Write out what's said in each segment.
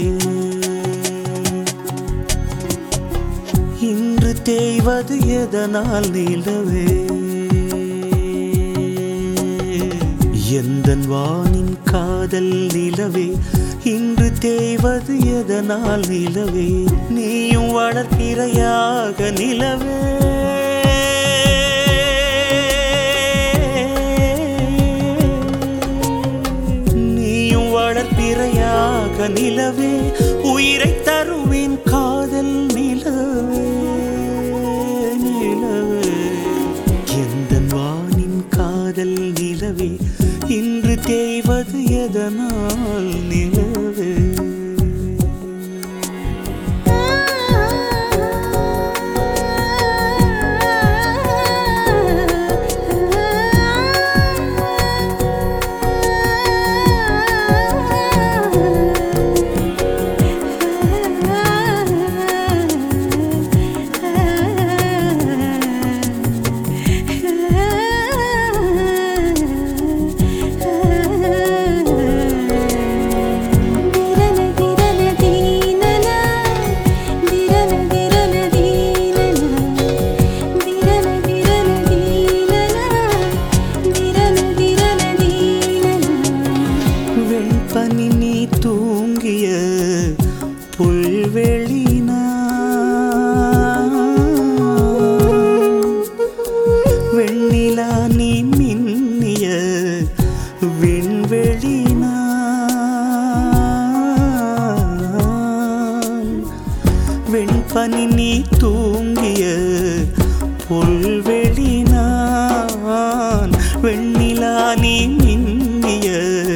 இன்று தேய்வது எதனால் நிலவே எந்தன் வானின் காதல் நிலவே இன்று தேய்வது எதனால் நிலவே நீயும் வளர்க்கிறையாக நிலவே நீயும் வளர்ப்பிறையாக நிலவே உயிரை தருவேன் காதல் நிலவே நிலவே எந்த வானின் காதல் நிலவே இன்று தேய்வது எதனால் நிலவே திரன திரன தீனன திரன திரன தீனன திரன திரன தீனன திரன திரன தீனன வெண்பனி நீ தூங்கிய புல்வெளினா வெண்ணிலா நீ மின்னிய விண்வெளினா வெண்பனி நீ தூங்கிய புல்வெளினான் வெண்ணிலா நீ மின்னிய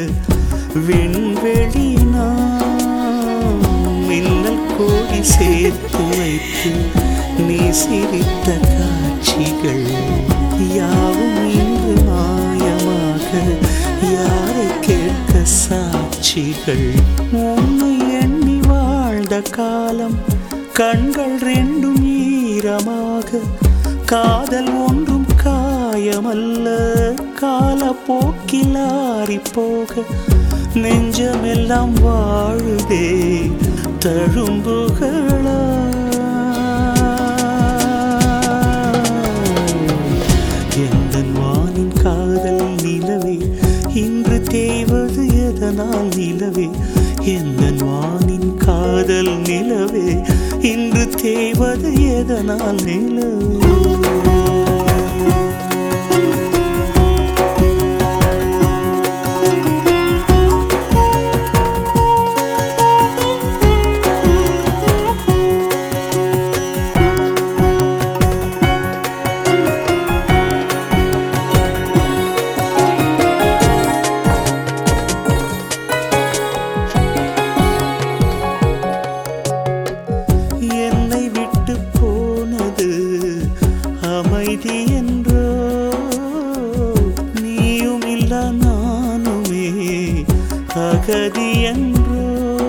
விண்வெளினான் மின்னல் கோடி சேர்த்து வைத்து நீ சிரித்த காட்சிகள் யாவும் இன்று மாயமாக யாரை கேட்க சாட்சிகள் உன்னை எண்ணி வாழ்ந்த காலம் கண்கள் ரெண்டும் ஈரமாக காதல் ஒன்றும் காயமல்ல காலப்போக்கில் ஆறிப் போக நெஞ்சமெல்லாம் வாழுதே தழும்புகளா எந்தன் வானின் காதல் நிலவே இன்று தேய்வது எதனால் நிலவே எந்தன் வானின் காதல் நிலவே இன்று தேய்வது எதனால் நிலவே என்னை விட்டு போனது அமைதி என்றோ நீயும் இல்ல நானுமே அகதி என்றோ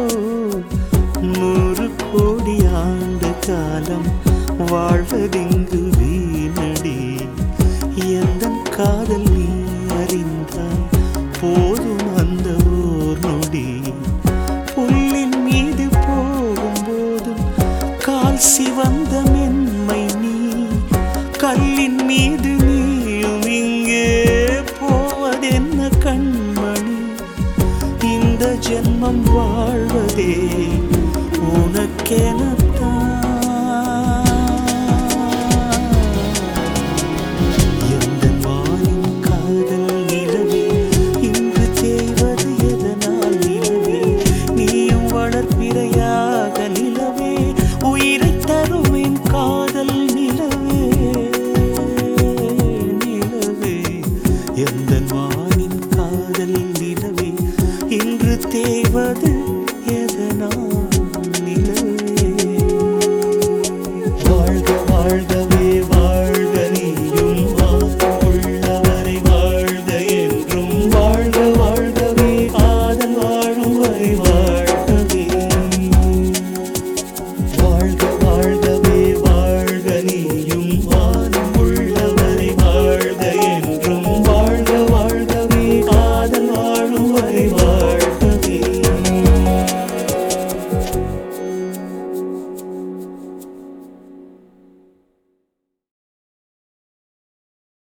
நூறு கோடி ஆண்டு காலம் வாழ்வதிங்கு வீணடி எந்த காதல் நீ அறிந்தால் போதும் அந்த ஓர் நொடி புல்லின் மீது போகும்போதும் கால் சிவந்த மென்மை நீ கல்லின் மீது நீயும் இங்கே போவதென்ன கண்மணி இந்த ஜென்மம் வாழ்